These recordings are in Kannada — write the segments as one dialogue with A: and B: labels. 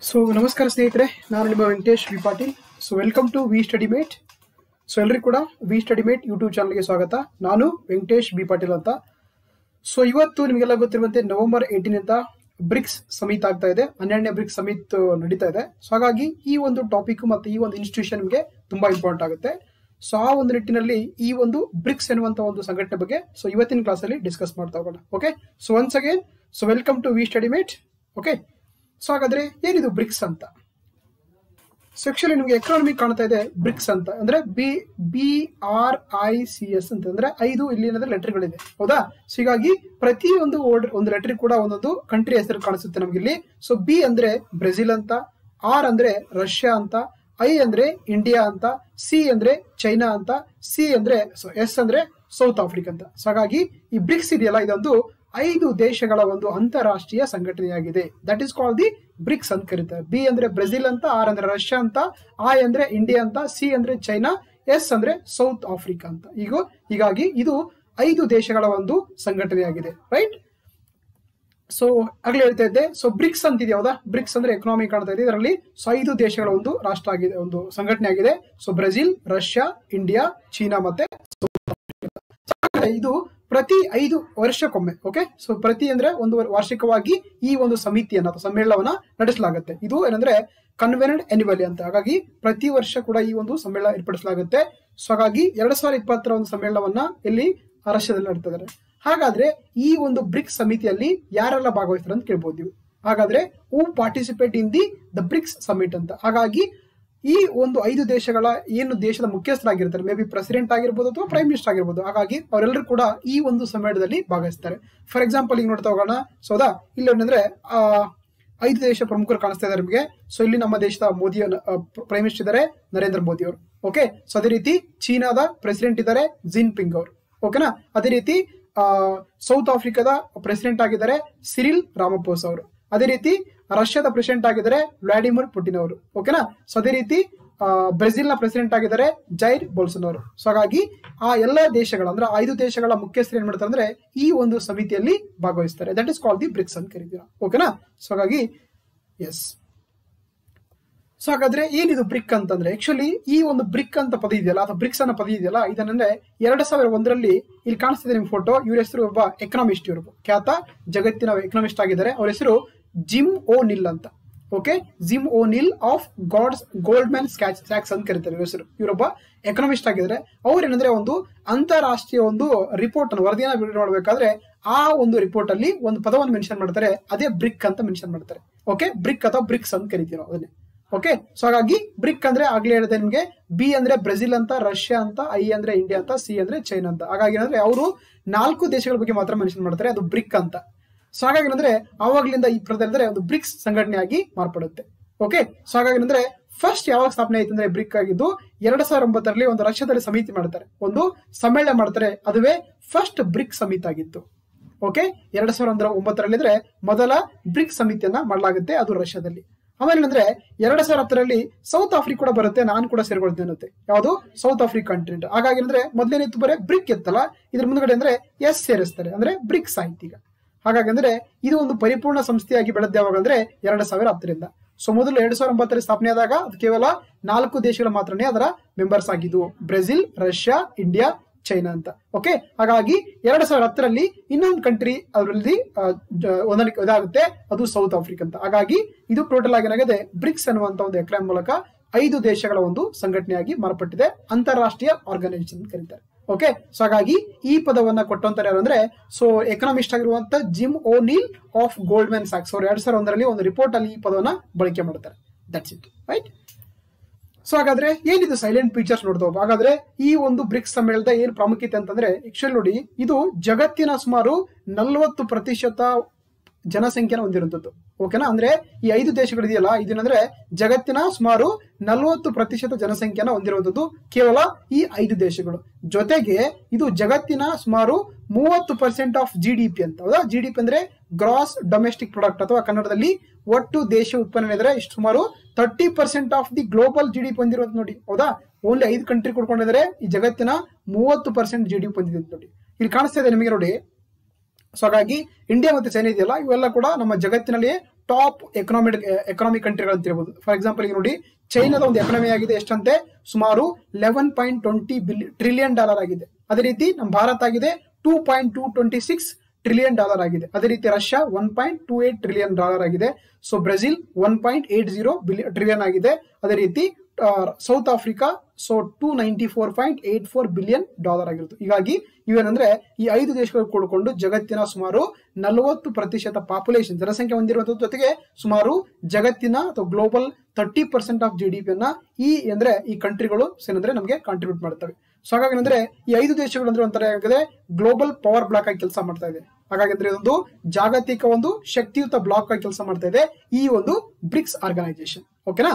A: ಸೊ ನಮಸ್ಕಾರ ಸ್ನೇಹಿತರೆ ನಾನು ನಿಮ್ಮ Venkatesh V Patil so welcome to V Study Mate so ಎಲ್ಲರಿಗೂ ಕೂಡ ವಿ ಸ್ಟಡಿ ಮೇಟ್ ಯೂಟ್ಯೂಬ್ ಚಾನಲ್ಗೆ ಸ್ವಾಗತ ನಾನು ವೆಂಕಟೇಶ್ ಬಿ ಪಾಟೀಲ್ ಅಂತ ಸೊ ಇವತ್ತು ನಿಮಗೆಲ್ಲ ಗೊತ್ತಿರುವಂತೆ ನವೆಂಬರ್ ಏಯ್ಟೀನ್ ಅಂತ ಬ್ರಿಕ್ಸ್ ಸಮಿತ್ ಆಗ್ತಾ ಇದೆ ಹನ್ನೆರಡನೇ ಬ್ರಿಕ್ಸ್ ಸಮಿತ್ ನಡೀತಾ ಇದೆ ಸೊ ಹಾಗಾಗಿ ಈ ಒಂದು ಟಾಪಿಕ್ ಮತ್ತು ಈ ಒಂದು ಇನ್ಸ್ಟಿಟ್ಯೂಷನ್ ನಿಮಗೆ ತುಂಬಾ ಇಂಪಾರ್ಟೆಂಟ್ ಆಗುತ್ತೆ ಸೊ ಆ ಒಂದು ನಿಟ್ಟಿನಲ್ಲಿ ಈ ಒಂದು ಬ್ರಿಕ್ಸ್ ಎನ್ನುವಂತ ಒಂದು ಸಂಘಟನೆ ಬಗ್ಗೆ ಸೊ ಇವತ್ತಿನ ಕ್ಲಾಸಲ್ಲಿ ಡಿಸ್ಕಸ್ ಮಾಡ್ತಾ ಹೋಗೋಣ okay so once again so welcome to V Study Mate okay so ಹಾಗಾದ್ರೆ ಏನಿದು ಬ್ರಿಕ್ಸ್ ಅಂತ ಸೊ ಆಕ್ಚುಲಿ ನಿಮಗೆ ಎಕನಾಮಿ ಕಾಣ್ತಾ ಇದೆ ಬ್ರಿಕ್ಸ್ ಅಂತ ಅಂದ್ರೆ B B R I C S ಅಂತ ಅಂದ್ರೆ ಐದು ಇಲ್ಲಿ ಏನಾದ್ರೆ ಲೆಟರ್ಗಳಿದೆ ಹೌದಾ ಸೊ ಹೀಗಾಗಿ ಪ್ರತಿ ಒಂದು ವರ್ಡ್ ಒಂದು ಲೆಟರ್ ಕೂಡ ಒಂದೊಂದು ಕಂಟ್ರಿ ಹೆಸರು ಕಾಣಿಸುತ್ತೆ ನಮ್ಗೆ ಇಲ್ಲಿ ಸೊ ಬಿ ಅಂದ್ರೆ ಬ್ರೆಜಿಲ್ ಅಂತ ಆರ್ ಅಂದ್ರೆ ರಷ್ಯಾ ಅಂತ ಐ ಅಂದ್ರೆ ಇಂಡಿಯಾ ಅಂತ ಸಿ ಅಂದ್ರೆ ಚೈನಾ ಅಂತ ಸಿ ಅಂದ್ರೆ ಎಸ್ ಅಂದ್ರೆ ಸೌತ್ ಆಫ್ರಿಕಾ ಅಂತ ಸೊ ಹಾಗಾಗಿ ಈ ಬ್ರಿಕ್ಸ್ ಇದೆಯಲ್ಲ ಇದೊಂದು ಐದು ದೇಶಗಳ ಒಂದು ಅಂತಾರಾಷ್ಟ್ರೀಯ ಸಂಘಟನೆಯಾಗಿದೆ that is call the BRICS ಅಂತ ಕರೀತಾರೆ ಬಿ ಅಂದ್ರೆ ಬ್ರೆಜಿಲ್ ಅಂತ ಆರ್ ಅಂದ್ರೆ ರಷ್ಯಾ ಅಂತ ಐ ಅಂದ್ರೆ ಇಂಡಿಯಾ ಅಂತ ಸಿ ಅಂದ್ರೆ ಚೈನಾ ಎಸ್ ಅಂದ್ರೆ ಸೌತ್ ಆಫ್ರಿಕಾ ಅಂತ ಈಗ ಹೀಗಾಗಿ ಇದು ಐದು ದೇಶಗಳ ಒಂದು ಸಂಘಟನೆಯಾಗಿದೆ ರೈಟ್ ಸೊ ಆಗ್ಲೇ ಹೇಳ್ತಾ ಇದ್ದೆ ಸೊ ಬ್ರಿಕ್ಸ್ ಅಂತ ಇದೆ ಹೌದಾ ಬ್ರಿಕ್ಸ್ ಅಂದ್ರೆ ಎಕನಾಮಿ ಕಾಣ್ತಾ ಇದೆ ಇದರಲ್ಲಿ ಸೊ ಐದು ದೇಶಗಳ ಒಂದು ರಾಷ್ಟ್ರ ಆಗಿದೆ ಒಂದು ಸಂಘಟನೆ ಆಗಿದೆ ಸೊ ಬ್ರೆಜಿಲ್ ರಷ್ಯಾ ಇಂಡಿಯಾ ಚೀನಾ ಮತ್ತೆ ಇದು ಪ್ರತಿ ಐದು ವರ್ಷಕ್ಕೊಮ್ಮೆ ಓಕೆ ಸೊ ಪ್ರತಿ ಅಂದ್ರೆ ಒಂದು ವಾರ್ಷಿಕವಾಗಿ ಈ ಒಂದು ಸಮಿತಿಯನ್ನ ಅಥವಾ ಸಮ್ಮೇಳನವನ್ನ ನಡೆಸಲಾಗುತ್ತೆ ಇದು ಏನಂದ್ರೆ ಕನ್ವೆನೆಂಟ್ ಎನಿವಲಿ ಅಂತ ಹಾಗಾಗಿ ಪ್ರತಿ ವರ್ಷ ಕೂಡ ಈ ಒಂದು ಸಮ್ಮೇಳನ ಏರ್ಪಡಿಸಲಾಗುತ್ತೆ ಸೊ ಹಾಗಾಗಿ ಎರಡ್ ಸಾವಿರದ ಇಪ್ಪತ್ತರ ಒಂದು ಸಮ್ಮೇಳನವನ್ನ ಇಲ್ಲಿ ರಷ್ಯಾದಲ್ಲಿ ನಡೆತಿದ್ದಾರೆ ಹಾಗಾದ್ರೆ ಈ ಒಂದು ಬ್ರಿಕ್ಸ್ ಸಮಿತಿಯಲ್ಲಿ ಯಾರೆಲ್ಲ ಭಾಗವಹಿಸ್ತಾರೆ ಅಂತ ಕೇಳ್ಬೋದು ನೀವು ಹಾಗಾದ್ರೆ who participate in the the BRICS summit ಅಂತ ಹಾಗಾಗಿ ಈ ಒಂದು ಐದು ದೇಶಗಳ ಏನು ದೇಶದ ಮುಖ್ಯಸ್ಥರಾಗಿರ್ತಾರೆ ಮೇ ಬಿ ಪ್ರೆಸಿಡೆಂಟ್ ಆಗಿರ್ಬೋದು ಅಥವಾ ಪ್ರೈಮ್ ಮಿನಿಸ್ಟರ್ ಆಗಿರ್ಬೋದು ಹಾಗಾಗಿ ಅವರೆಲ್ಲರೂ ಕೂಡ ಈ ಒಂದು ಸಮ್ಮೇಳನದಲ್ಲಿ ಭಾಗವಹಿಸ್ತಾರೆ ಫಾರ್ ಎಕ್ಸಾಂಪಲ್ ಈಗ ನೋಡ್ತಾ ಹೋಗೋಣ ಸೋದಾ ಇಲ್ಲಿ ಏನಂದ್ರೆ ಆ ಐದು ದೇಶ ಪ್ರಮುಖರು ಕಾಣಿಸ್ತಾ ಇದ್ದಾರೆ ನಿಮಗೆ ಸೊ ಇಲ್ಲಿ ನಮ್ಮ ದೇಶದ ಮೋದಿ ಪ್ರೈಮ್ ಮಿನಿಸ್ಟರ್ ಇದ್ದಾರೆ ನರೇಂದ್ರ ಮೋದಿ ಅವರು ಓಕೆ ಸೊ ಅದೇ ರೀತಿ ಚೀನಾದ ಪ್ರೆಸಿಡೆಂಟ್ ಇದ್ದಾರೆ ಜಿನ್ ಪಿಂಗ್ ಅವರು ಓಕೆನಾ ಅದೇ ರೀತಿ ಸೌತ್ ಆಫ್ರಿಕಾದ ಪ್ರೆಸಿಡೆಂಟ್ ಆಗಿದ್ದಾರೆ ಸಿರಿಲ್ ರಾಮಪೋಸ್ ಅವರು ಅದೇ ರೀತಿ ರಷ್ಯಾದ ಪ್ರೆಸಿಡೆಂಟ್ ಆಗಿದ್ದಾರೆ ವ್ಲಾಡಿಮಿರ್ ಪುಟಿನ್ ಅವರು ಓಕೆನಾ ಸೊ ಅದೇ ರೀತಿ ಬ್ರೆಜಿಲ್ ನ ಪ್ರೆಸಿಡೆಂಟ್ ಆಗಿದ್ದಾರೆ ಜೈರ್ ಬೋಲ್ಸನ್ ಅವರು ಸೊ ಹಾಗಾಗಿ ಆ ಎಲ್ಲ ದೇಶಗಳ ಅಂದ್ರೆ ಐದು ದೇಶಗಳ ಮುಖ್ಯಸ್ಥರು ಏನ್ ಮಾಡ್ತಾರೆ ಅಂದ್ರೆ ಈ ಒಂದು ಸಮಿತಿಯಲ್ಲಿ ಭಾಗವಹಿಸ್ತಾರೆ that is call the BRICS ಅಂತ ಕರಿತೀರ ಓಕೆನಾ ಸೊ ಹಾಗಾಗಿ ಎಸ್ ಸೊ ಹಾಗಾದ್ರೆ ಏನಿದು ಬ್ರಿಕ್ ಅಂತಂದ್ರೆ ಆಕ್ಚುಲಿ ಈ ಒಂದು ಬ್ರಿಕ್ ಅಂತ ಪದ ಇದೆಯಲ್ಲ ಅಥವಾ ಬ್ರಿಕ್ಸ್ ಅನ್ನೋ ಪದ ಇದೆಯಲ್ಲ ಇದನ್ನಂದ್ರೆ ಎರಡ್ ಸಾವಿರ ಒಂದರಲ್ಲಿ ಇಲ್ಲಿ ಕಾಣಿಸ್ತಿದೆ ನಿಮ್ ಫೋಟೋ ಇವ್ರ ಹೆಸರು ಒಬ್ಬ ಎಕನಾಮಿಸ್ಟ್ ಇವರು ಖ್ಯಾತ ಜಗತ್ತಿನ ಎಕನಾಮಿಸ್ಟ್ ಆಗಿದ್ದಾರೆ ಅವ್ರ ಹೆಸರು ಜಿಮ್ ಓ ನಿಲ್ ಅಂತ okay Jim O'Neill of ಗಾಡ್ಸ್ ಗೋಲ್ಡ್ ಮ್ಯಾನ್ ಸ್ಕ್ಯಾಚ್ ಸ್ಯಾಕ್ಸ್ ಅಂತ ಕರೀತಾರೆ ಇವ್ರ ಹೆಸರು ಇವರೊಬ್ಬ ಎಕನಾಮಿಸ್ಟ್ ಆಗಿದ್ದಾರೆ ಅವ್ರು ಏನಂದ್ರೆ ಒಂದು ಅಂತಾರಾಷ್ಟ್ರೀಯ ಒಂದು ರಿಪೋರ್ಟ್ ಅನ್ನು ವರದಿಯನ್ನ ಬಿಡುಗಡೆ ಮಾಡಬೇಕಾದ್ರೆ ಆ ಒಂದು ರಿಪೋರ್ಟ್ ಅಲ್ಲಿ ಒಂದು ಪದವನ್ನು ಮೆನ್ಷನ್ ಮಾಡ್ತಾರೆ ಅದೇ ಬ್ರಿಕ್ ಅಂತ ಮೆನ್ಷನ್ ಮಾಡ್ತಾರೆ ಓಕೆ ಬ್ರಿಕ್ ಅಥವಾ ಬ್ರಿಕ್ಸ್ ಅಂತ ಕರಿತೀವಿ ನಾವು ಅದನ್ನೇ ಓಕೆ ಸೊ ಹಾಗಾಗಿ ಬ್ರಿಕ್ ಅಂದ್ರೆ ಆಗ್ಲೇ ಹೇಳಿದೆ ನಿಮಗೆ ಬಿ ಅಂದ್ರೆ ಬ್ರೆಜಿಲ್ ಅಂತ ರಷ್ಯಾ ಅಂತ ಐ ಅಂದ್ರೆ ಇಂಡಿಯಾ ಅಂತ ಸಿ ಅಂದ್ರೆ ಚೈನಾ ಅಂತ ಹಾಗಾಗಿ ಏನಂದ್ರೆ ಅವರು ನಾಲ್ಕು ದೇಶಗಳ ಬಗ್ಗೆ ಮಾತ್ರ ಮೆನ್ಷನ್ ಮಾಡ್ತಾರೆ ಅದು ಬ್ರಿಕ್ ಅಂತ ಸೊ ಹಾಗಾಗಿ ಏನಂದ್ರೆ ಆವಾಗ್ಲಿಂದ ಈ ಪ್ರದೇಶದಲ್ಲಿ ಒಂದು ಬ್ರಿಕ್ಸ್ ಸಂಘಟನೆಯಾಗಿ ಮಾರ್ಪಡುತ್ತೆ ಓಕೆ ಸೊ ಹಾಗಾಗಿ ಏನಂದ್ರೆ ಫಸ್ಟ್ ಯಾವಾಗ ಸ್ಥಾಪನೆ ಆಯ್ತು ಅಂದ್ರೆ ಬ್ರಿಕ್ ಆಗಿದ್ದು ಎರಡ್ ಸಾವಿರದ ಒಂಬತ್ತರಲ್ಲಿ ಒಂದು ರಷ್ಯಾದಲ್ಲಿ ಸಮಿತಿ ಮಾಡ್ತಾರೆ ಒಂದು ಸಮ್ಮೇಳನ ಮಾಡ್ತಾರೆ ಅದುವೇ ಫಸ್ಟ್ ಬ್ರಿಕ್ ಸಮಿತಿ ಆಗಿತ್ತು ಓಕೆ ಎರಡ್ ಸಾವಿರದ ಒಂದರ ಒಂಬತ್ತರಲ್ಲಿ ಅಂದ್ರೆ ಮೊದಲ ಬ್ರಿಕ್ ಸಮಿತಿಯನ್ನ ಮಾಡಲಾಗುತ್ತೆ ಅದು ರಷ್ಯಾದಲ್ಲಿ ಆಮೇಲೆ ಅಂದ್ರೆ ಎರಡ್ ಸಾವಿರದ ಹತ್ತರಲ್ಲಿ ಸೌತ್ ಆಫ್ರಿಕಾ ಕೂಡ ಬರುತ್ತೆ ನಾನು ಕೂಡ ಸೇರ್ಕೊಳ್ತೇನೆ ಅನ್ನತ್ತೆ ಯಾವುದು ಸೌತ್ ಆಫ್ರಿಕಾ ಕಂಟ್ರಿ ಹಾಗಾಗಿ ಅಂದ್ರೆ ಮೊದಲೇನಿತ್ತು ಬರೀ ಬ್ರಿಕ್ ಇತ್ತಲ್ಲ ಇದ್ರ ಮುಂದ್ಗಡೆ ಅಂದ್ರೆ ಎಸ್ ಸೇರಿಸ್ತಾರೆ ಅಂದ್ರೆ ಬ್ರಿಕ್ಸ್ ಆಯ್ತು ಈಗ ಹಾಗಾಗಿ ಅಂದ್ರೆ ಇದು ಒಂದು ಪರಿಪೂರ್ಣ ಸಂಸ್ಥೆಯಾಗಿ ಬೆಳೆದ ಯಾವಾಗ ಅಂದ್ರೆ ಎರಡ್ ಸಾವಿರ ಹತ್ತರಿಂದ ಸೊ ಮೊದಲು ಎರಡ್ ಸಾವಿರದ ಒಂಬತ್ತರಲ್ಲಿ ಸ್ಥಾಪನೆ ಆದಾಗ ಅದು ಕೇವಲ ನಾಲ್ಕು ದೇಶಗಳು ಮಾತ್ರನೇ ಅದರ ಮೆಂಬರ್ಸ್ ಆಗಿದ್ವು ಬ್ರೆಜಿಲ್ ರಷ್ಯಾ ಇಂಡಿಯಾ ಚೈನಾ ಅಂತ ಓಕೆ ಹಾಗಾಗಿ ಎರಡ್ ಸಾವಿರದ ಹತ್ತರಲ್ಲಿ ಇನ್ನೊಂದು ಕಂಟ್ರಿ ಅದರಲ್ಲಿ ಹೊಂದಾಣಿಕೆ ಇದಾಗುತ್ತೆ ಅದು ಸೌತ್ ಆಫ್ರಿಕಾ ಅಂತ ಹಾಗಾಗಿ ಇದು ಟೋಟಲ್ ಆಗಿ ಏನಾಗಿದೆ ಬ್ರಿಕ್ಸ್ ಅನ್ನುವಂತ ಒಂದು ಎಕ್ರಾಮ್ ಮೂಲಕ ಐದು ದೇಶಗಳ ಒಂದು ಸಂಘಟನೆಯಾಗಿ ಮಾರ್ಪಟ್ಟಿದೆ ಅಂತಾರಾಷ್ಟ್ರೀಯ ಆರ್ಗನೈಸೇಷನ್ ಕರೀತಾರೆ ಓಕೆ ಸೊ ಹಾಗಾಗಿ ಈ ಪದವನ್ನ ಕೊಟ್ಟಂತಾರೆ ಯಾರು ಅಂದ್ರೆ ಸೊ ಎಕನಾಮಿಸ್ಟ್ ಆಗಿರುವಂತ Jim O'Neill of Goldman ಸ್ಯಾಕ್ಸ್ ಅವರು ಎರಡ್ ಸಾವಿರದ ಒಂದರಲ್ಲಿ ಒಂದು ರಿಪೋರ್ಟ್ ಅಲ್ಲಿ ಈ ಪದವನ್ನ ಬಳಕೆ ಮಾಡ್ತಾರೆ ದಟ್ಸ್ ಇಟ್ ರೈಟ್ ಸೊ ಹಾಗಾದ್ರೆ ಏನಿದು ಸೈಲೆಂಟ್ ಫೀಚರ್ಸ್ ನೋಡ್ತಾವ ಹಾಗಾದ್ರೆ ಈ ಒಂದು ಬ್ರಿಕ್ಸ್ ಸಮ್ಮೇಳನದ ಏನ್ ಪ್ರಾಮುಖ್ಯತೆ ಅಂತಂದ್ರೆ ಆಕ್ಚುಲಿ ನೋಡಿ ಇದು ಜಗತ್ತಿನ ಸುಮಾರು ನಲವತ್ತು ಪ್ರತಿಶತ ಜನಸಂಖ್ಯೆನ ಹೊಂದಿರುವಂತದ್ದು ಓಕೆನಾ ಅಂದ್ರೆ ಈ ಐದು ದೇಶಗಳಿದೆಯಲ್ಲ ಇದನ್ನಂದ್ರೆ ಜಗತ್ತಿನ ಸುಮಾರು ನಲವತ್ತು ಪ್ರತಿಶತ ಜನಸಂಖ್ಯೆನ ಹೊಂದಿರುವಂತದ್ದು ಕೇವಲ ಈ ಐದು ದೇಶಗಳು ಜೊತೆಗೆ ಇದು ಜಗತ್ತಿನ ಸುಮಾರು ಮೂವತ್ತು percent of G D P ಅಂತ ಹೌದಾ ಜಿ ಡಿ ಪಿ ಅಂದ್ರೆ ಗ್ರಾಸ್ ಡೊಮೆಸ್ಟಿಕ್ ಪ್ರಾಡಕ್ಟ್ ಅಥವಾ ಕನ್ನಡದಲ್ಲಿ ಒಟ್ಟು ದೇಶ ಉತ್ಪನ್ನ ಇದ್ರೆ ಇಷ್ಟು ಸುಮಾರು thirty percent of the global G D P ಹೊಂದಿರುವಂತ ನೋಡಿ ಹೌದಾ ಓನ್ಲಿ ಐದು ಕಂಟ್ರಿ ಕೊಡ್ಕೊಂಡಿದ್ರೆ ಈ ಜಗತ್ತಿನ ಮೂವತ್ತು ಪರ್ಸೆಂಟ್ ಜಿ ಡಿ ಪಿ ಹೊಂದಿದೆ ನೋಡಿ ಇಲ್ಲಿ ಕಾಣಿಸ್ತಾ ಇದೆ ನಿಮಗೆ ನೋಡಿ ಸೊ ಹಾಗಾಗಿ ಇಂಡಿಯಾ ಮತ್ತೆ ಚೈನಾ ಇದೆಯಲ್ಲ ಇವೆಲ್ಲ ಕೂಡ ನಮ್ಮ ಜಗತ್ತಿನಲ್ಲಿ ಟಾಪ್ ಎಕನಾಮಿಕ್ ಎಕನಾಮಿಕ್ ಕಂಟ್ರಿಗಳು ಅಂತ ಹೇಳ್ಬೋದು ಫಾರ್ ಎಕ್ಸಾಂಪಲ್ ಈಗ ನೋಡಿ ಚೈನಾದ ಒಂದು ಎಕನಾಮಿ ಆಗಿದೆ ಎಷ್ಟಂತೆ ಸುಮಾರು eleven point twenty bill trillion dollar ಆಗಿದೆ ಅದೇ ರೀತಿ ನಮ್ಮ ಭಾರತ ಆಗಿದೆ two point two twenty six trillion dollar ಆಗಿದೆ ಅದೇ ರೀತಿ Russia one point two eight trillion dollar ಆಗಿದೆ so Brazil one point eight zero billion trillion ಆಗಿದೆ ಅದೇ ರೀತಿ South Africa so two ninety four point eight four billion dollar ಆಗಿರುತ್ತೆ ಹೀಗಾಗಿ ಇವೇನಂದ್ರೆ ಈ ಐದು ದೇಶಗಳು ಕೂಡಿಕೊಂಡು ಜಗತ್ತಿನ ಸುಮಾರು ನಲವತ್ತು ಪ್ರತಿಶತ ಪಾಪ್ಯುಲೇಷನ್ ಜನಸಂಖ್ಯೆ ಹೊಂದಿರುವಂತದ್ರ ಜೊತೆಗೆ ಸುಮಾರು ಜಗತ್ತಿನ ಅಥವಾ global thirty percent of G D P ಅನ್ನ ಈ ಅಂದ್ರೆ ಈ ಕಂಟ್ರಿಗಳು ಏನಂದ್ರೆ ನಮಗೆ ಕಾಂಟ್ರಿಬ್ಯೂಟ್ ಮಾಡ್ತವೆ ಸೊ ಹಾಗಾಗಿ ಅಂದ್ರೆ ಈ ಐದು ದೇಶಗಳು ಅಂದ್ರೆ ಒಂಥರ ಏನಾಗಿದೆ ಗ್ಲೋಬಲ್ ಪವರ್ ಬ್ಲಾಕ್ ಆಗಿ ಕೆಲಸ ಮಾಡ್ತಾ ಇದೆ ಹಾಗಾಗಿ ಅಂದ್ರೆ ಇದೊಂದು ಜಾಗತಿಕ ಒಂದು ಶಕ್ತಿಯುತ ಬ್ಲಾಕ್ ಆಗಿ ಕೆಲಸ ಮಾಡ್ತಾ ಇದೆ ಈ ಒಂದು ಬ್ರಿಕ್ಸ್ ಆರ್ಗನೈಸೇಷನ್ ಓಕೆನಾ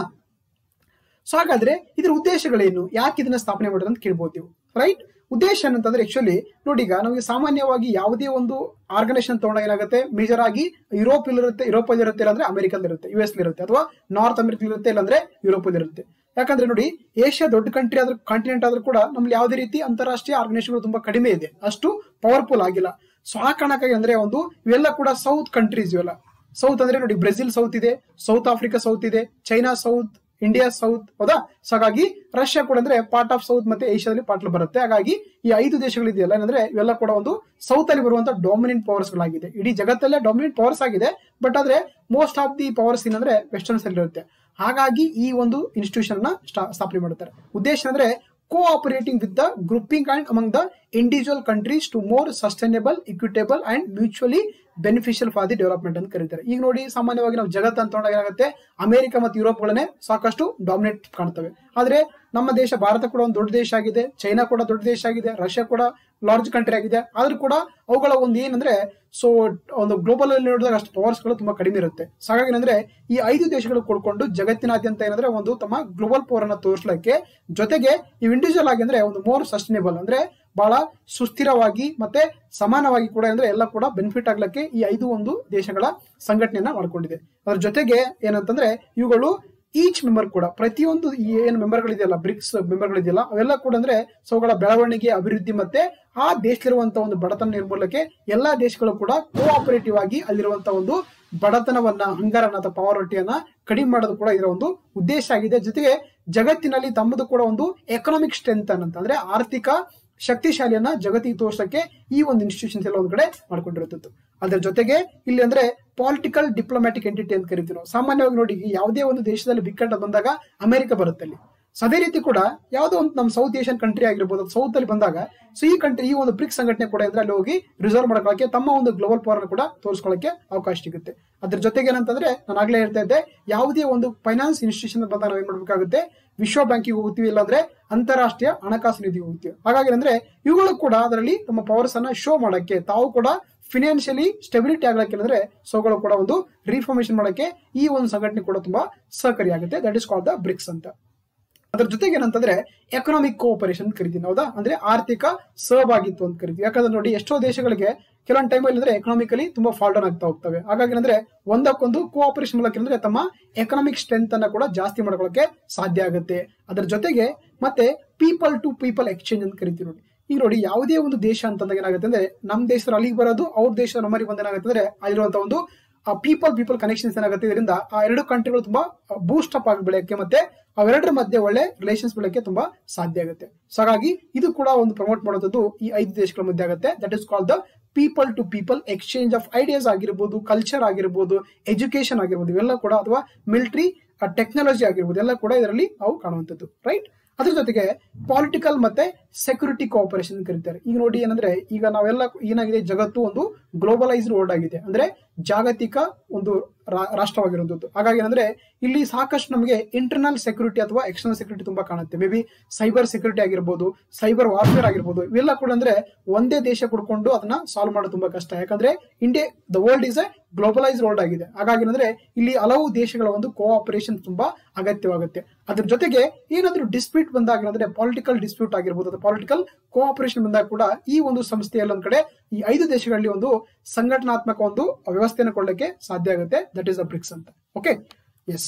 A: ಸೊ ಹಾಗಾದ್ರೆ ಇದ್ರ ಉದ್ದೇಶಗಳೇನು ಯಾಕೆ ಇದನ್ನ ಸ್ಥಾಪನೆ ಮಾಡೋದು ಅಂತ ಕೇಳ್ಬೋದು ನೀವು ರೈಟ್ ಉದ್ದೇಶ ಏನಂತಂದ್ರೆ ಆಕ್ಚುಲಿ ನೋಡಿ ಈಗ ನಮಗೆ ಸಾಮಾನ್ಯವಾಗಿ ಯಾವುದೇ ಒಂದು ಆರ್ಗನೈಸೇಷನ್ ತಗೊಂಡಾಗ ಏನಾಗುತ್ತೆ ಮೇಜರ್ ಆಗಿ ಯುರೋಪ್ ಇರುತ್ತೆ ಯುರೋಪ್ ಅಲ್ಲಿ ಇರುತ್ತೆ ಇಲ್ಲಾಂದ್ರೆ ಅಮೆರಿಕಲ್ ಇರುತ್ತೆ ಯು ಎಸ್ ಇರುತ್ತೆ ಅಥವಾ ನಾರ್ತ್ ಅಮೆರಿಕಲ್ ಇರುತ್ತೆ ಇಲ್ಲಾಂದ್ರೆ ಯುರೋಪ್ ಅಲ್ಲಿ ಇರುತ್ತೆ ಯಾಕಂದ್ರೆ ನೋಡಿ ಏಷ್ಯಾ ದೊಡ್ಡ ಕಂಟ್ರಿ ಆದ್ರೂ ಕಾಂಟಿನೆಂಟ್ ಆದ್ರೂ ಕೂಡ ನಮ್ಗೆ ಯಾವುದೇ ರೀತಿ ಅಂತಾರಾಷ್ಟ್ರೀಯ ಆರ್ಗನೈಸೇಷನ್ಗಳು ತುಂಬಾ ಕಡಿಮೆ ಇದೆ ಅಷ್ಟು ಪವರ್ಫುಲ್ ಆಗಿಲ್ಲ ಸೊ ಆ ಕಾರಣಕ್ಕಾಗಿ ಅಂದ್ರೆ ಒಂದು ಇವೆಲ್ಲ ಕೂಡ ಸೌತ್ ಕಂಟ್ರೀಸ್ ಇವೆಲ್ಲ ಸೌತ್ ಅಂದ್ರೆ ನೋಡಿ ಬ್ರೆಜಿಲ್ ಸೌತ್ ಇದೆ ಸೌತ್ ಆಫ್ರಿಕಾ ಸೌತ್ ಇದೆ ಚೈನಾ ಸೌತ್ ಇಂಡಿಯಾ ಸೌತ್ ಹೌದಾ ಸೊ ಹಾಗಾಗಿ ರಷ್ಯಾ ಕೂಡ ಅಂದ್ರೆ ಪಾರ್ಟ್ ಆಫ್ ಸೌತ್ ಮತ್ತೆ ಏಷ್ಯಾದಲ್ಲಿ ಪಾರ್ಟ್ ಬರುತ್ತೆ ಹಾಗಾಗಿ ಈ ಐದು ದೇಶಗಳಿದೆಯಲ್ಲ ಏನಂದ್ರೆ ಇವೆಲ್ಲ ಕೂಡ ಒಂದು ಸೌತ್ ಅಲ್ಲಿ ಬರುವಂತ ಡಾಮಿನೆಂಟ್ ಪವರ್ಸ್ ಗಳಾಗಿದೆ ಇಡೀ ಜಗತ್ತಲ್ಲೇ ಡಾಮಿನೆಂಟ್ ಪವರ್ಸ್ ಆಗಿದೆ ಬಟ್ ಆದ್ರೆ ಮೋಸ್ಟ್ ಆಫ್ ದಿ ಪವರ್ಸ್ ಏನಂದ್ರೆ ವೆಸ್ಟರ್ನ್ಸ್ ಅಲ್ಲಿ ಇರುತ್ತೆ ಹಾಗಾಗಿ ಈ ಒಂದು ಇನ್ಸ್ಟಿಟ್ಯೂಷನ್ ನ ಸ್ಥಾಪನೆ ಮಾಡುತ್ತಾರೆ ಉದ್ದೇಶ ಅಂದ್ರೆ cooperating with the grouping and among the individual countries to more sustainable equitable and mutually beneficial for the development ಅಂತ ಕರೀತಾರೆ ಈಗ ನೋಡಿ ಸಾಮಾನ್ಯವಾಗಿ ನಾವು ಜಗತ್ತು ಅಂತ ತೊಗೊಂಡಾಗ ಏನಾಗುತ್ತೆ ಅಮೆರಿಕ ಮತ್ತು ಯುರೋಪ್ಗಳನ್ನೇ ಸಾಕಷ್ಟು ಡಾಮಿನೇಟ್ ಕಾಣ್ತವೆ ಆದ್ರೆ ನಮ್ಮ ದೇಶ ಭಾರತ ಕೂಡ ಒಂದು ದೊಡ್ಡ ದೇಶ ಆಗಿದೆ ಚೈನಾ ಕೂಡ ದೊಡ್ಡ ದೇಶ ಆಗಿದೆ ರಷ್ಯಾ ಕೂಡ ಲಾರ್ಜ್ ಕಂಟ್ರಿ ಆಗಿದೆ ಆದ್ರೂ ಕೂಡ ಅವುಗಳ ಒಂದು ಏನಂದ್ರೆ ಸೊ ಒಂದು ಗ್ಲೋಬಲ್ ಅಲ್ಲಿ ನೋಡಿದಾಗ ಅಷ್ಟು ಪವರ್ಸ್ ಗಳು ತುಂಬಾ ಕಡಿಮೆ ಇರುತ್ತೆ ಸೊ ಹಾಗಾಗಿ ಏನಂದ್ರೆ ಈ ಐದು ದೇಶಗಳು ಕೊಡ್ಕೊಂಡು ಜಗತ್ತಿನಾದ್ಯಂತ ಏನಂದ್ರೆ ಒಂದು ತಮ್ಮ ಗ್ಲೋಬಲ್ ಪವರ್ ಅನ್ನ ತೋರಿಸ್ಲಿಕ್ಕೆ ಜೊತೆಗೆ ಇವು ಇಂಡಿವಿಜುವಲ್ ಆಗಿ ಅಂದ್ರೆ ಒಂದು ಮೋರ್ ಸಸ್ಟೈನೇಬಲ್ ಅಂದ್ರೆ ಬಹಳ ಸುಸ್ಥಿರವಾಗಿ ಮತ್ತೆ ಸಮಾನವಾಗಿ ಕೂಡ ಅಂದ್ರೆ ಎಲ್ಲ ಕೂಡ ಬೆನಿಫಿಟ್ ಆಗ್ಲಿಕ್ಕೆ ಈ ಐದು ಒಂದು ದೇಶಗಳ ಸಂಘಟನೆಯನ್ನ ಮಾಡ್ಕೊಂಡಿದೆ ಅದ್ರ ಜೊತೆಗೆ ಏನಂತಂದ್ರೆ ಇವುಗಳು ಈಚ್ ಮೆಂಬರ್ ಕೂಡ ಪ್ರತಿಯೊಂದು ಈ ಏನು ಮೆಂಬರ್ಗಳಿದೆಯಲ್ಲ ಬ್ರಿಕ್ಸ್ ಮೆಂಬರ್ಗಳಿದೆಯಲ್ಲ ಅವೆಲ್ಲ ಕೂಡ ಅಂದ್ರೆ ಸೊ ಅವುಗಳ ಬೆಳವಣಿಗೆ ಅಭಿವೃದ್ಧಿ ಮತ್ತೆ ಆ ದೇಶದಲ್ಲಿರುವಂತಹ ಒಂದು ಬಡತನ ನಿರ್ಮೂಲಕ್ಕೆ ಎಲ್ಲಾ ದೇಶಗಳು ಕೂಡ ಕೋಆಪರೇಟಿವ್ ಆಗಿ ಅಲ್ಲಿರುವಂತಹ ಒಂದು ಬಡತನವನ್ನ ಹಂಗಾರನ ಅಥವಾ ಪಾವರ್ಟಿಯನ್ನ ಕಡಿಮೆ ಮಾಡೋದು ಕೂಡ ಇದರ ಒಂದು ಉದ್ದೇಶ ಆಗಿದೆ ಜೊತೆಗೆ ಜಗತ್ತಿನಲ್ಲಿ ತಮ್ಮದು ಕೂಡ ಒಂದು ಎಕನಾಮಿಕ್ ಸ್ಟ್ರೆಂತ್ ಅನ್ನಂತಂದ್ರೆ ಆರ್ಥಿಕ ಶಕ್ತಿಶಾಲಿಯನ್ನ ಜಗತ್ತಿಗೆ ತೋರ್ಸಕ್ಕೆ ಈ ಒಂದು ಇನ್ಸ್ಟಿಟ್ಯೂಷನ್ಸ್ ಎಲ್ಲ ಒಂದ್ ಕಡೆ ಮಾಡ್ಕೊಂಡಿರುತ್ತದ್ದು ಅದ್ರ ಜೊತೆಗೆ ಇಲ್ಲಿ ಅಂದ್ರೆ ಪಾಲಿಟಿಕಲ್ ಡಿಪ್ಲೊಮ್ಯಾಟಿಕ್ ಎಂಟಿಟಿ ಅಂತ ಕರಿತೀವಿ ನಾವು ಸಾಮಾನ್ಯವಾಗಿ ನೋಡಿ ಯಾವುದೇ ಒಂದು ದೇಶದಲ್ಲಿ ಬಿಕ್ಕಟ್ಟು ಬಂದಾಗ ಅಮೆರಿಕ ಬರುತ್ತೆ ಅಲ್ಲಿ ಸೊ ಅದೇ ರೀತಿ ಕೂಡ ಯಾವುದೋ ಒಂದು ನಮ್ಮ ಸೌತ್ ಏಷ್ಯನ್ ಕಂಟ್ರಿ ಆಗಿರ್ಬೋದು ಸೌತ್ ಅಲ್ಲಿ ಬಂದಾಗ ಸೊ ಈ ಕಂಟ್ರಿ ಈ ಒಂದು ಬ್ರಿಕ್ಸ್ ಸಂಘಟನೆ ಕೂಡ ಇದ್ರೆ ಅಲ್ಲಿ ಹೋಗಿ ರಿಸರ್ವ್ ಮಾಡ್ಕೊಳ್ಳಕ್ಕೆ ತಮ್ಮ ಒಂದು ಗ್ಲೋಬಲ್ ಪವರ್ ಕೂಡ ತೋರಿಸ್ಕೊಳ್ಳಕ್ಕೆ ಅವಕಾಶ ಸಿಗುತ್ತೆ ಅದ್ರ ಜೊತೆಗೆ ಏನಂತಂದ್ರೆ ನಾನು ಆಗ್ಲೇ ಹೇಳ್ತಾ ಇದ್ದೆ ಯಾವುದೇ ಒಂದು ಫೈನಾನ್ಸ್ ಇನ್ಸ್ಟಿಟ್ಯೂಷನ್ ಬಂದಾಗ ನಾವು ಏನ್ ಮಾಡ್ಬೇಕಾಗುತ್ತೆ ವಿಶ್ವ ಬ್ಯಾಂಕಿಗೆ ಹೋಗ್ತೀವಿ ಇಲ್ಲಾಂದ್ರೆ ಅಂತಾರಾಷ್ಟ್ರೀಯ ಹಣಕಾಸು ನಿಧಿಗೆ ಹೋಗ್ತೀವಿ ಹಾಗಾಗಿ ಅಂದ್ರೆ ಇವುಗಳು ಕೂಡ ಅದರಲ್ಲಿ ತಮ್ಮ ಪವರ್ಸ್ ಅನ್ನ ಶೋ ಮಾಡಕ್ಕೆ ತಾವು ಕೂಡ ಫಿನಾನ್ಷಿಯಲಿ ಸ್ಟೆಬಿಲಿಟಿ ಆಗ್ಲಕ್ಕೆ ಅಂದ್ರೆ ಸೋಗಳು ಕೂಡ ಒಂದು ರಿಫಾರ್ಮೇಶನ್ ಮಾಡಕ್ಕೆ ಈ ಒಂದು ಸಂಘಟನೆ ಕೂಡ ತುಂಬಾ ಸಹಕಾರಿಯಾಗುತ್ತೆ that is called the BRICS ಅಂತ ಅದ್ರ ಜೊತೆಗೆ ಏನಂತಂದ್ರೆ ಎಕನಾಮಿಕ್ ಕೋಆಪರೇಷನ್ ಕರಿತೀವಿ ಹೌದಾ ಅಂದ್ರೆ ಆರ್ಥಿಕ ಸಹಭಾಗಿತ್ವ ಅಂತ ಕರಿತೀವಿ ಯಾಕಂದ್ರೆ ನೋಡಿ ಎಷ್ಟೋ ದೇಶಗಳಿಗೆ ಕೆಲವೊಂದು ಟೈಮಲ್ಲಿ ಅಂದ್ರೆ ಎಕನಾಮಿಕಲಿ ತುಂಬಾ ಫಾಲ್ ಡೌನ್ ಆಗ್ತಾ ಹೋಗ್ತವೆ ಹಾಗಾಗಿ ಅಂದ್ರೆ ಒಂದಕ್ಕೊಂದು ಕೋಆಪರೇಷನ್ ಮೂಲಕ ಅಂದ್ರೆ ತಮ್ಮ ಎಕನಾಮಿಕ್ ಸ್ಟ್ರೆಂತ್ ಅನ್ನ ಕೂಡ ಜಾಸ್ತಿ ಮಾಡ್ಕೊಳ್ಳೋಕೆ ಸಾಧ್ಯ ಆಗುತ್ತೆ ಅದರ ಜೊತೆಗೆ ಮತ್ತೆ ಪೀಪಲ್ ಟು ಪೀಪಲ್ ಎಕ್ಸ್ಚೇಂಜ್ ಅಂತ ಕರಿತೀವಿ ನೋಡಿ ಈಗ ನೋಡಿ ಯಾವುದೇ ಒಂದು ದೇಶ ಅಂತಂದಾಗ ಏನಾಗುತ್ತೆ ಅಂದ್ರೆ ನಮ್ಮ ದೇಶದ ಅಲ್ಲಿಗೆ ಬರೋದು ಅವ್ರ ದೇಶ ನಮ್ಮಲ್ಲಿ ಬಂದ ಏನಾಗುತ್ತೆ ಅಂದ್ರೆ ಅಲ್ಲಿರುವಂತ ಒಂದು ಪೀಪಲ್ ಪೀಪಲ್ ಕನೆಕ್ಷನ್ಸ್ ಏನಾಗುತ್ತೆ ಇದರಿಂದ ಆ ಎರಡು ಕಂಟ್ರಿಗಳು ತುಂಬಾ ಬೂಸ್ಟ್ ಅಪ್ ಆಗಿ ಬೆಳೆಯಕ್ಕೆ ಮತ್ತೆ ಅವೆರಡರ ಮಧ್ಯೆ ಒಳ್ಳೆ ರಿಲೇಷನ್ಸ್ ಬೆಳೆಯಕ್ಕೆ ತುಂಬಾ ಸಾಧ್ಯ ಆಗುತ್ತೆ ಸೊ ಹಾಗಾಗಿ ಇದು ಕೂಡ ಒಂದು ಪ್ರಮೋಟ್ ಮಾಡುವಂಥದ್ದು ಈ ಐದು ದೇಶಗಳ ಮಧ್ಯೆ ಆಗುತ್ತೆ that is call the people to people exchange of ideas ಆಗಿರ್ಬೋದು ಕಲ್ಚರ್ ಆಗಿರ್ಬೋದು ಎಜುಕೇಶನ್ ಆಗಿರ್ಬೋದು ಇವೆಲ್ಲ ಕೂಡ ಅಥವಾ ಮಿಲಿಟರಿ ಟೆಕ್ನಾಲಜಿ ಆಗಿರ್ಬೋದು ಎಲ್ಲ ಕೂಡ ಇದರಲ್ಲಿ ನಾವು ಕಾಣುವಂಥದ್ದು ರೈಟ್ ಅದ್ರ ಜೊತೆಗೆ ಪಾಲಿಟಿಕಲ್ ಮತ್ತೆ ಸೆಕ್ಯೂರಿಟಿ ಕೋಆಪರೇಷನ್ ಕರೀತಾರೆ ಈಗ ನೋಡಿ ಏನಂದ್ರೆ ಈಗ ನಾವೆಲ್ಲ ಏನಾಗಿದೆ ಜಗತ್ತು ಒಂದು ಗ್ಲೋಬಲೈಸ್ಡ್ ವರ್ಲ್ಡ್ ಆಗಿದೆ ಅಂದ್ರೆ ಜಾಗತಿಕ ಒಂದು ರಾಷ್ಟ್ರವಾಗಿರುವಂಥದ್ದು ಹಾಗಾಗಿ ಏನಂದ್ರೆ ಇಲ್ಲಿ ಸಾಕಷ್ಟು ನಮಗೆ ಇಂಟರ್ನಲ್ ಸೆಕ್ಯೂರಿಟಿ ಅಥವಾ ಎಕ್ಸ್ಟರ್ನಲ್ ಸೆಕ್ಯೂರಿಟಿ ತುಂಬಾ ಕಾಣುತ್ತೆ ಮೇ ಬಿ ಸೈಬರ್ ಸೆಕ್ಯೂರಿಟಿ ಆಗಿರ್ಬೋದು ಸೈಬರ್ ವಾರ್ಫೇರ್ ಆಗಿರ್ಬೋದು ಇವೆಲ್ಲ ಕೂಡ ಅಂದ್ರೆ ಒಂದೇ ದೇಶ ಕುಡ್ಕೊಂಡು ಅದನ್ನ ಸಾಲ್ವ್ ಮಾಡೋದು ತುಂಬಾ ಕಷ್ಟ ಯಾಕಂದ್ರೆ India the world is a globalise world ಆಗಿದೆ ಹಾಗಾಗಿ ಅಂದ್ರೆ ಇಲ್ಲಿ ಹಲವು ದೇಶಗಳ ಒಂದು ಕೋಆಪರೇಷನ್ ತುಂಬಾ ಅಗತ್ಯವಾಗುತ್ತೆ ಅದ್ರ ಜೊತೆಗೆ ಏನಾದ್ರೂ ಡಿಸ್ಪ್ಯೂಟ್ ಬಂದಾಗ ಅಂದ್ರೆ ಪಾಲಿಟಿಕಲ್ ಡಿಸ್ಪ್ಯೂಟ್ ಆಗಿರ್ಬೋದು ಅಥವಾ ಪಾಲಿಟಿಕಲ್ ಕೋಆಪರೇಷನ್ ಬಂದಾಗ ಕೂಡ ಈ ಒಂದು ಸಂಸ್ಥೆಯಲ್ಲಿ ಒಂದ್ ಕಡೆ ಈ ಐದು ದೇಶಗಳಲ್ಲಿ ಒಂದು ಸಂಘಟನಾತ್ಮಕ ಒಂದು ವ್ಯವಸ್ಥೆಯನ್ನು ಕೊಡಲಿಕ್ಕೆ ಸಾಧ್ಯ ಆಗುತ್ತೆ ದಟ್ ಈಸ್ ಅ ಬ್ರಿಕ್ಸ್ ಅಂತ ಓಕೆ ಎಸ್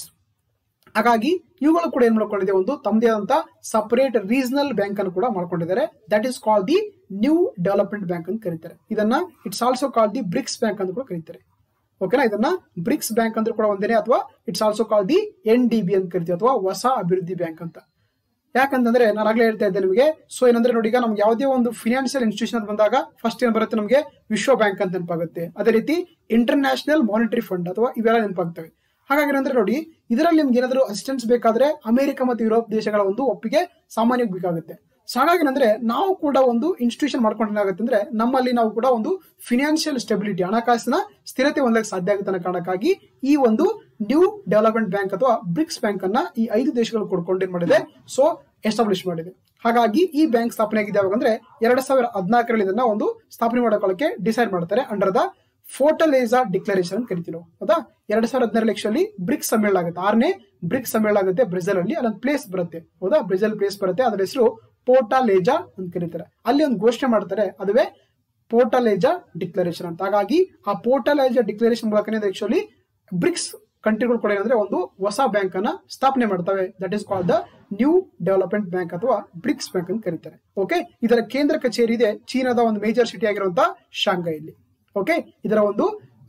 A: ಹಾಗಾಗಿ ಇವುಗಳು ಕೂಡ ಏನ್ ಮಾಡ್ಕೊಂಡಿದೆ ಒಂದು ತಮ್ಮದೇ ಆದಂತ ಸಪರೇಟ್ ರೀಜನಲ್ ಬ್ಯಾಂಕ್ ಅನ್ನು ಕೂಡ ಮಾಡ್ಕೊಂಡಿದ್ದಾರೆ that is call the new development bank ಅಂತ ಕರೀತಾರೆ ಇದನ್ನ it's also call the BRICS bank ಅಂತ ಕೂಡ ಕರೀತಾರೆ ಓಕೆನಾ ಇದನ್ನ ಬ್ರಿಕ್ಸ್ ಬ್ಯಾಂಕ್ ಅಂದ್ರೆ ಕೂಡ ಒಂದೇನೆ ಅಥವಾ it's also call the N D B ಅಂತ ಕರಿತೀವಿ ಅಥವಾ ಹೊಸ ಅಭಿವೃದ್ಧಿ ಬ್ಯಾಂಕ್ ಅಂತ ಯಾಕಂತಂದ್ರೆ ನಾನು ಆಗ್ಲೇ ಹೇಳ್ತಾ ಇದ್ದೆ ನಿಮಗೆ ಸೊ ಏನಂದ್ರೆ ನೋಡಿ ಈಗ ನಮ್ಗೆ ಯಾವುದೇ ಒಂದು ಫಿನಾನ್ಷಿಯಲ್ ಇನ್ಸ್ಟಿಟ್ಯೂಷನ್ ಅಂತ ಬಂದಾಗ ಫಸ್ಟ್ ಏನ್ ಬರುತ್ತೆ ನಮಗೆ ವಿಶ್ವ ಬ್ಯಾಂಕ್ ಅಂತ ನೆನಪಾಗುತ್ತೆ ಅದೇ ರೀತಿ ಇಂಟರ್ನ್ಯಾಷನಲ್ ಮಾನಿಟರಿ ಫಂಡ್ ಅಥವಾ ಇವೆಲ್ಲ ನೆನಪಾಗ್ತವೆ ಹಾಗಾಗಿ ಏನಂದ್ರೆ ನೋಡಿ ಇದರಲ್ಲಿ ನಿಮ್ಗೆ ಏನಾದರೂ ಅಸಿಸ್ಟೆನ್ಸ್ ಬೇಕಾದ್ರೆ ಅಮೆರಿಕ ಮತ್ತು ಯುರೋಪ್ ದೇಶಗಳ ಒಂದು ಒಪ್ಪಿಗೆ ಸಾಮಾನ್ಯವಾಗಿ ಬೇಕಾಗುತ್ತೆ ಸೊ ಹಾಗಾಗಿ ಏನಂದ್ರೆ ನಾವು ಕೂಡ ಒಂದು ಇನ್ಸ್ಟಿಟ್ಯೂಷನ್ ಮಾಡ್ಕೊಂಡು ಏನಾಗುತ್ತೆ ಅಂದ್ರೆ ನಮ್ಮಲ್ಲಿ ನಾವು ಕೂಡ ಒಂದು ಫಿನಾನ್ಷಿಯಲ್ ಸ್ಟೆಬಿಲಿಟಿ ಹಣಕಾಸಿನ ಸ್ಥಿರತೆ ಹೊಂದಕ್ಕೆ ಸಾಧ್ಯ ಆಗುತ್ತೆ ಅನ್ನೋ ಕಾರಣಕ್ಕಾಗಿ ಈ ಒಂದು ನ್ಯೂ ಡೆವಲಪ್ಮೆಂಟ್ ಬ್ಯಾಂಕ್ ಅಥವಾ ಬ್ರಿಕ್ಸ್ ಬ್ಯಾಂಕ್ ಅನ್ನ ಈ ಐದು ದೇಶಗಳು ಕೊಡ್ಕೊಂಡು ಏನ್ ಮಾಡಿದೆ ಸೊ ಎಸ್ಟಾಬ್ಲಿಷ್ ಮಾಡಿದೆ ಹಾಗಾಗಿ ಈ ಬ್ಯಾಂಕ್ ಸ್ಥಾಪನೆ ಆಗಿದೆ ಯಾವಾಗ ಅಂದ್ರೆ ಎರಡ್ ಸಾವಿರ ಹದಿನಾಲ್ಕರಲ್ಲಿ ಇದನ್ನ ಒಂದು ಸ್ಥಾಪನೆ ಮಾಡ್ಕೊಳ್ಳಕ್ಕೆ ಡಿಸೈಡ್ ಮಾಡ್ತಾರೆ ಅಂಡರ್ ದ ಫೋಟಲೇಸಾ ಡಿಕ್ಲರೇಷನ್ ಅಂತ ಕರಿತೀವಿ ನಾವು ಹೌದಾ ಎರಡ್ ಸಾವಿರದ ಹದಿನಾರು ಲಕ್ಷದಲ್ಲಿ ಬ್ರಿಕ್ಸ್ ಸಮ್ಮೇಳನ ಆಗುತ್ತೆ ಆರನೇ ಬ್ರಿಕ್ಸ್ ಸಮ್ಮೇಳನ ಆಗುತ್ತೆ ಬ್ರೆಜಿಲ್ ಅಲ್ಲಿ ಅಲ್ಲೊಂದು ಪ್ಲೇಸ್ ಬರುತ್ತೆ ಹೌದಾ ಬ್ರೆಜಿಲ್ ಪ್ಲೇಸ್ ಬರುತ್ತೆ ಅದರ ಹೆಸರು ಪೋಟಾಲೇಜಾ ಅಂತ ಕರೀತಾರೆ ಅಲ್ಲಿ ಒಂದು ಘೋಷಣೆ ಮಾಡ್ತಾರೆ ಅದುವೇ ಪೋಟಾಲೇಜಾ ಡಿಕ್ಲರೇಷನ್ ಅಂತ ಹಾಗಾಗಿ ಆ ಪೋಟಾಲೇಜಾ ಡಿಕ್ಲರೇಷನ್ ಮೂಲಕನೇ ಆಕ್ಚುಲಿ ಬ್ರಿಕ್ಸ್ ಕಂಟ್ರಿಗಳು ಕೂಡ ಏನಂದ್ರೆ ಒಂದು ಹೊಸ ಬ್ಯಾಂಕ್ ಅನ್ನ ಸ್ಥಾಪನೆ ಮಾಡ್ತವೆ that is called the new development bank ಅಥವಾ ಬ್ರಿಕ್ಸ್ ಬ್ಯಾಂಕ್ ಅಂತ ಕರೀತಾರೆ ಓಕೆ ಇದರ ಕೇಂದ್ರ ಕಚೇರಿ ಇದೆ ಚೀನಾದ ಒಂದು ಮೇಜರ್ ಸಿಟಿ ಆಗಿರುವಂತಹ ಶಾಂಘೈಲಿ ಓಕೆ ಇದರ ಒಂದು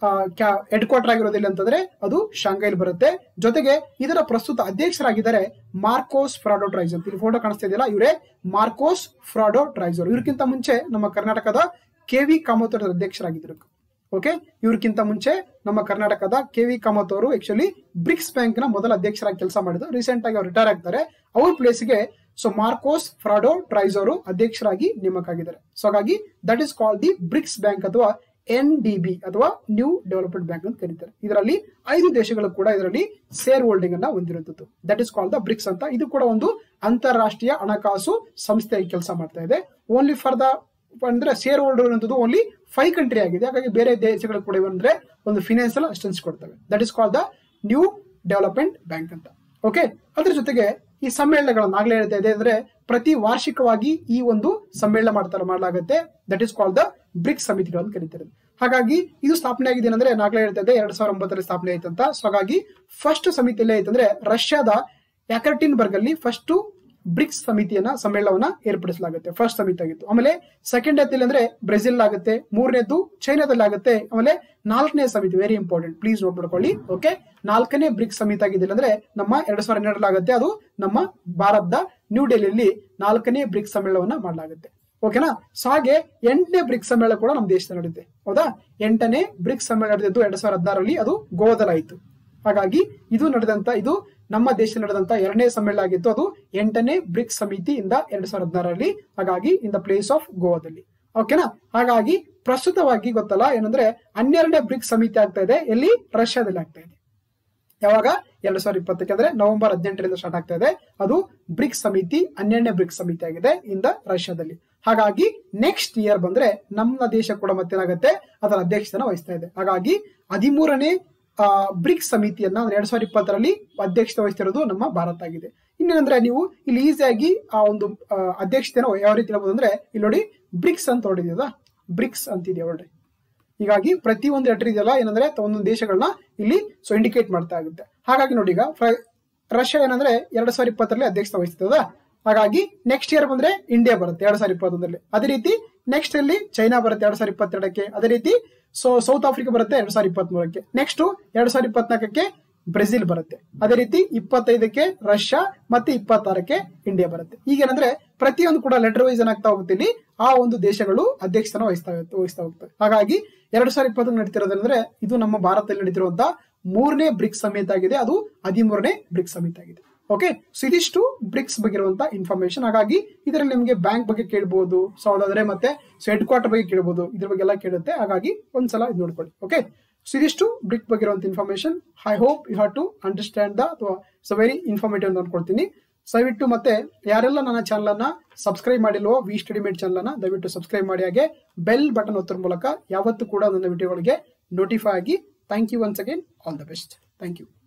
A: ಹೆಡ್ ಕ್ವಾರ್ಟರ್ ಆಗಿರೋದಿಲ್ಲ ಅಂತಂದ್ರೆ ಅದು ಶಾಂಘೈಲ್ ಬರುತ್ತೆ ಜೊತೆಗೆ ಇದರ ಪ್ರಸ್ತುತ ಅಧ್ಯಕ್ಷರಾಗಿದ್ದಾರೆ ಮಾರ್ಕೋಸ್ ಫ್ರಾಡೋ ಟ್ರೈಸ್ ಅಂತ ಇಲ್ಲಿ ಫೋಟೋ ಕಾಣಿಸ್ತಾ ಇದೆಯಲ್ಲ ಇವರೇ ಮಾರ್ಕೋಸ್ ಫ್ರಾಡೋ ಟ್ರೈಸರ್ ಇವ್ರಕ್ಕಿಂತ ಮುಂಚೆ ನಮ್ಮ ಕರ್ನಾಟಕದ ಕೆ ವಿ ಕಾಮತ್ ಅವರ ಅಧ್ಯಕ್ಷರಾಗಿದ್ದರು ಓಕೆ ಇವ್ರಕ್ಕಿಂತ ಮುಂಚೆ ನಮ್ಮ ಕರ್ನಾಟಕದ ಕೆ ವಿ ಕಾಮತ್ ಅವರು ಆಕ್ಚುಲಿ ಬ್ರಿಕ್ಸ್ ಬ್ಯಾಂಕ್ ನ ಮೊದಲ ಅಧ್ಯಕ್ಷರಾಗಿ ಕೆಲಸ ಮಾಡಿದ್ರು ರೀಸೆಂಟ್ ಆಗಿ ಅವ್ರು ರಿಟೈರ್ ಆಗ್ತಾರೆ ಅವ್ರ ಪ್ಲೇಸ್ಗೆ ಸೊ ಮಾರ್ಕೋಸ್ ಫ್ರಾಡೋ ಟ್ರೈಸ್ ಅವರು ಅಧ್ಯಕ್ಷರಾಗಿ ನೇಮಕ ಆಗಿದ್ದಾರೆ ಸೊ ಹಾಗಾಗಿ that is called the BRICS bank ಅಥವಾ ಎನ್ ಡಿ ಬಿ ಅಥವಾ ನ್ಯೂ ಡೆವಲಪ್ಮೆಂಟ್ ಬ್ಯಾಂಕ್ ಅಂತ ಕರೀತಾರೆ ಇದರಲ್ಲಿ ಐದು ದೇಶಗಳು ಕೂಡ ಇದರಲ್ಲಿ ಶೇರ್ ಹೋಲ್ಡಿಂಗ್ ಅನ್ನ ಹೊಂದಿರುವಂತದ್ದು that is called the BRICS ಅಂತ ಇದು ಕೂಡ ಒಂದು ಅಂತಾರಾಷ್ಟ್ರೀಯ ಹಣಕಾಸು ಸಂಸ್ಥೆಯಾಗಿ ಕೆಲಸ ಮಾಡ್ತಾ ಇದೆ ಓನ್ಲಿ ಫಾರ್ ದ ಅಂದ್ರೆ ಶೇರ್ ಹೋಲ್ಡರ್ ಅನ್ನೋದು ಓನ್ಲಿ ಫೈವ್ ಕಂಟ್ರಿ ಆಗಿದೆ ಹಾಗಾಗಿ ಬೇರೆ ದೇಶಗಳು ಕೂಡ ಅಂದ್ರೆ ಒಂದು ಫಿನಾನ್ಷಿಯಲ್ ಅಸಿಸ್ಟೆನ್ಸ್ ಕೊಡ್ತವೆ that is called the new development bank ಅಂತ ಓಕೆ ಅದ್ರ ಜೊತೆಗೆ ಈ ಸಮ್ಮೇಳನಗಳನ್ನು ಆಗ್ಲೇ ಹೇಳ್ತಾ ಇದೆ ಅಂದ್ರೆ ಪ್ರತಿ ವಾರ್ಷಿಕವಾಗಿ ಈ ಒಂದು ಸಮ್ಮೇಳನ ಮಾಡ್ತಾರೆ ಮಾಡಲಾಗುತ್ತೆ that is called the BRICS ಸಮಿತಿಗಳು ಅಂತ ಕರೀತಾರೆ ಹಾಗಾಗಿ ಇದು ಸ್ಥಾಪನೆ ಆಗಿದೆ ಅಂದ್ರೆ ನಾಗ್ಲೇ ಹೇಳ್ತಾ ಇದೆ ಎರಡ್ ಸಾವಿರದ ಒಂಬತ್ತರಲ್ಲಿ ಸ್ಥಾಪನೆ ಆಯ್ತಂತ ಸೊ ಹಾಗಾಗಿ ಫಸ್ಟ್ ಸಮಿತಿಯಲ್ಲಿ ಆಯ್ತಂದ್ರೆ ರಷ್ಯಾದ ಯಾಕರ್ಟಿನ್ ಬರ್ಗ್ ಅಲ್ಲಿ ಫಸ್ಟ್ ಬ್ರಿಕ್ಸ್ ಸಮಿತಿಯನ್ನ ಸಮ್ಮೇಳನವನ್ನ ಏರ್ಪಡಿಸಲಾಗುತ್ತೆ ಫಸ್ಟ್ ಸಮಿತಿ ಆಗಿತ್ತು ಆಮೇಲೆ ಸೆಕೆಂಡ್ ಎತ್ತಿಲ್ ಅಂದ್ರೆ ಬ್ರೆಜಿಲ್ ಆಗುತ್ತೆ ಮೂರನೇದ್ದು ಚೈನಾದಲ್ಲಿ ಆಗುತ್ತೆ ಆಮೇಲೆ ನಾಲ್ಕನೇ ಸಮಿತಿ ವೆರಿ ಇಂಪಾರ್ಟೆಂಟ್ ಪ್ಲೀಸ್ ನೋಟ್ ಮಾಡ್ಕೊಳ್ಳಿ ಓಕೆ ನಾಲ್ಕನೇ ಬ್ರಿಕ್ಸ್ ಸಮಿತಿ ಆಗಿದೆ ಅಂದ್ರೆ ನಮ್ಮ ಎರಡ್ ಸಾವಿರದ ಹನ್ನೆರಡರಲ್ಲಿ ಆಗುತ್ತೆ ಅದು ನಮ್ಮ ಭಾರತದ ನ್ಯೂ ಡೆಲ್ಲಿಯಲ್ಲಿ ನಾಲ್ಕನೇ ಬ್ರಿಕ್ಸ್ ಸಮ್ಮೇಳನವನ್ನ ಮಾಡಲಾಗುತ್ತೆ ಓಕೆನಾ ಸೊ ಹಾಗೆ ಎಂಟನೇ ಬ್ರಿಕ್ಸ್ ಸಮ್ಮೇಳನ ಕೂಡ ನಮ್ಮ ದೇಶದಲ್ಲಿ ನಡೆಯುತ್ತೆ ಹೌದಾ ಎಂಟನೇ ಬ್ರಿಕ್ಸ್ ಸಮ್ಮೇಳನ ನಡೆದಿದ್ದು ಎರಡ್ ಸಾವಿರದ ಹದಿನಾರರಲ್ಲಿ ಅದು ಗೋವಾದಲ್ಲಾಯಿತು ಹಾಗಾಗಿ ಇದು ನಡೆದಂತ ಇದು ನಮ್ಮ ದೇಶ ನಡೆದಂತ ಎರಡನೇ ಸಮ್ಮೇಳನ ಆಗಿತ್ತು ಅದು ಎಂಟನೇ ಬ್ರಿಕ್ಸ್ ಸಮಿತಿಯಿಂದ ಎರಡ್ ಸಾವಿರದ ಹದಿನಾರರಲ್ಲಿ ಹಾಗಾಗಿ ಇನ್ ದ ಪ್ಲೇಸ್ ಆಫ್ ಗೋವಾದಲ್ಲಿ ಓಕೆನಾ ಹಾಗಾಗಿ ಪ್ರಸ್ತುತವಾಗಿ ಗೊತ್ತಲ್ಲ ಏನಂದ್ರೆ ಹನ್ನೆರಡನೇ ಬ್ರಿಕ್ಸ್ ಸಮಿತಿ ಆಗ್ತಾ ಇದೆ ಎಲ್ಲಿ ರಷ್ಯಾದಲ್ಲಿ ಆಗ್ತಾ ಇದೆ ಯಾವಾಗ ಎರಡ್ ಸಾವಿರದ ಇಪ್ಪತ್ತಕ್ಕೆ ಅಂದ್ರೆ ನವೆಂಬರ್ ಹದಿನೆಂಟರಿಂದ ಸ್ಟಾರ್ಟ್ ಆಗ್ತಾ ಇದೆ ಅದು ಬ್ರಿಕ್ಸ್ ಸಮಿತಿ ಹನ್ನೆರಡನೇ ಬ್ರಿಕ್ಸ್ ಸಮಿತಿ ಆಗಿದೆ ಇಂದ ರಷ್ಯಾದಲ್ಲಿ ಹಾಗಾಗಿ ನೆಕ್ಸ್ಟ್ ಇಯರ್ ಬಂದ್ರೆ ನಮ್ಮ ದೇಶ ಕೂಡ ಮತ್ತೇನಾಗುತ್ತೆ ಅದರ ಅಧ್ಯಕ್ಷತೆನ ವಹಿಸ್ತಾ ಇದೆ ಹಾಗಾಗಿ ಹದಿಮೂರನೇ ಬ್ರಿಕ್ಸ್ ಸಮಿತಿಯನ್ನ ಅಂದ್ರೆ ಎರಡ್ ಸಾವಿರದ ಇಪ್ಪತ್ತರಲ್ಲಿ ಅಧ್ಯಕ್ಷತೆ ವಹಿಸ್ತಿರೋದು ನಮ್ಮ ಭಾರತ ಆಗಿದೆ ಇನ್ನೇನಂದ್ರೆ ನೀವು ಇಲ್ಲಿ ಈಸಿಯಾಗಿ ಆ ಒಂದು ಅಧ್ಯಕ್ಷತೆನ ಯಾವ ರೀತಿ ಹೇಳ್ಬೋದು ಅಂದ್ರೆ ಇಲ್ಲಿ ನೋಡಿ ಬ್ರಿಕ್ಸ್ ಅಂತ ಹೊಡಿದ್ಯದ ಬ್ರಿಕ್ಸ್ ಅಂತಿದೆಯಾ ಒಳ್ಳೆ ಹೀಗಾಗಿ ಪ್ರತಿ ಒಂದು ಲೆಟರ್ ಇದೆಯಲ್ಲ ಏನಂದ್ರೆ ಒಂದೊಂದು ದೇಶಗಳನ್ನ ಇಲ್ಲಿ ಸೊ ಇಂಡಿಕೇಟ್ ಮಾಡ್ತಾ ಆಗುತ್ತೆ ಹಾಗಾಗಿ ನೋಡಿ ಈಗ ರಷ್ಯಾ ಏನಂದ್ರೆ ಎರಡ್ ಸಾವಿರದ ಇಪ್ಪತ್ತರಲ್ಲಿ ಅಧ್ಯಕ್ಷತೆ ವಹಿಸ್ತದ ಹಾಗಾಗಿ ನೆಕ್ಸ್ಟ್ ಇಯರ್ ಬಂದ್ರೆ ಇಂಡಿಯಾ ಬರುತ್ತೆ ಎರಡ್ ಸಾವಿರದ ಇಪ್ಪತ್ತೊಂದರಲ್ಲಿ ಅದೇ ರೀತಿ ನೆಕ್ಸ್ಟ್ ಅಲ್ಲಿ ಚೈನಾ ಬರುತ್ತೆ ಎರಡ್ ಸಾವಿರದ ಇಪ್ಪತ್ತೆರಡಕ್ಕೆ ಅದೇ ರೀತಿ ಸೊ ಸೌತ್ ಆಫ್ರಿಕಾ ಬರುತ್ತೆ ಎರಡ್ ಸಾವಿರದ ಇಪ್ಪತ್ತ್ ಮೂರಕ್ಕೆ ನೆಕ್ಸ್ಟ್ ಎರಡ್ ಸಾವಿರದ ಇಪ್ಪತ್ನಾಲ್ಕಕ್ಕೆ ಬ್ರೆಜಿಲ್ ಬರುತ್ತೆ ಅದೇ ರೀತಿ ಇಪ್ಪತ್ತೈದಕ್ಕೆ ರಷ್ಯಾ ಮತ್ತೆ ಇಪ್ಪತ್ತಾರಕ್ಕೆ ಇಂಡಿಯಾ ಬರುತ್ತೆ ಈಗೇನಂದ್ರೆ ಪ್ರತಿಯೊಂದು ಕೂಡ ಲೆಟರ್ ವೈಸ್ ಏನಾಗ್ತಾ ಹೋಗುತ್ತೆ ಇಲ್ಲಿ ಆ ಒಂದು ದೇಶಗಳು ಅಧ್ಯಕ್ಷತನ ವಹಿಸ್ತಾ ವಹಿಸ್ತಾ ಹೋಗ್ತವೆ ಹಾಗಾಗಿ ಎರಡ್ ಸಾವಿರದ ಇಪ್ಪತ್ತಕ್ಕೆ ನಡೀತಿರೋದಂದ್ರೆ ಇದು ನಮ್ಮ ಭಾರತದಲ್ಲಿ ನಡೀತಿರುವಂತಹ ಮೂರನೇ ಬ್ರಿಕ್ಸ್ ಸಮಿತಿ ಆಗಿದೆ ಅದು ಹದಿಮೂರನೇ ಬ್ರಿಕ್ಸ್ ಸಮಿತಿ ಆಗಿದೆ ಓಕೆ ಸೊ ಇದಿಷ್ಟು ಬ್ರಿಕ್ಸ್ ಬಗ್ಗೆ ಇರುವಂತ ಇನ್ಫಾರ್ಮೇಶನ್ ಹಾಗಾಗಿ ಇದರಲ್ಲಿ ನಿಮಗೆ ಬ್ಯಾಂಕ್ ಬಗ್ಗೆ ಕೇಳಬಹುದು ಸೊ ಅದಾದ್ರೆ ಮತ್ತೆ ಸೊ ಹೆಡ್ ಕ್ವಾರ್ಟರ್ ಬಗ್ಗೆ ಕೇಳಬಹುದು ಇದ್ರ ಬಗ್ಗೆ ಎಲ್ಲ ಕೇಳುತ್ತೆ ಹಾಗಾಗಿ ಒಂದ್ಸಲ ಇದು ನೋಡ್ಕೊಳ್ಳಿ ಓಕೆ ಸೊ ಇದಿಷ್ಟು ಬ್ರಿಕ್ ಬಗ್ಗೆ ಇರುವಂತ information I hope you have to understand the ಅಥವಾ ಸೊ ವೆರಿ ಇನ್ಫಾರ್ಮೇಟಿವ್ ಅಂತ ಅನ್ಕೊಳ್ತೀನಿ ದಯವಿಟ್ಟು ಮತ್ತೆ ಯಾರೆಲ್ಲ ನನ್ನ ಚಾನಲ್ ಅನ್ನ ಸಬ್ಸ್ಕ್ರೈಬ್ ಮಾಡಿಲ್ವೋ ವಿ ಸ್ಟಡಿ ಮೇಡ್ ಚಾನಲ್ ಅನ್ನ ದಯವಿಟ್ಟು ಸಬ್ಸ್ಕ್ರೈಬ್ ಮಾಡಿ ಹಾಗೆ ಬೆಲ್ ಬಟನ್ ಒತ್ತೋದ್ರ ಮೂಲಕ ಯಾವತ್ತೂ ಕೂಡ ನನ್ನ ವಿಡಿಯೋಗಳಿಗೆ ನೋಟಿಫೈ ಆಗಿ thank you once again all the best thank you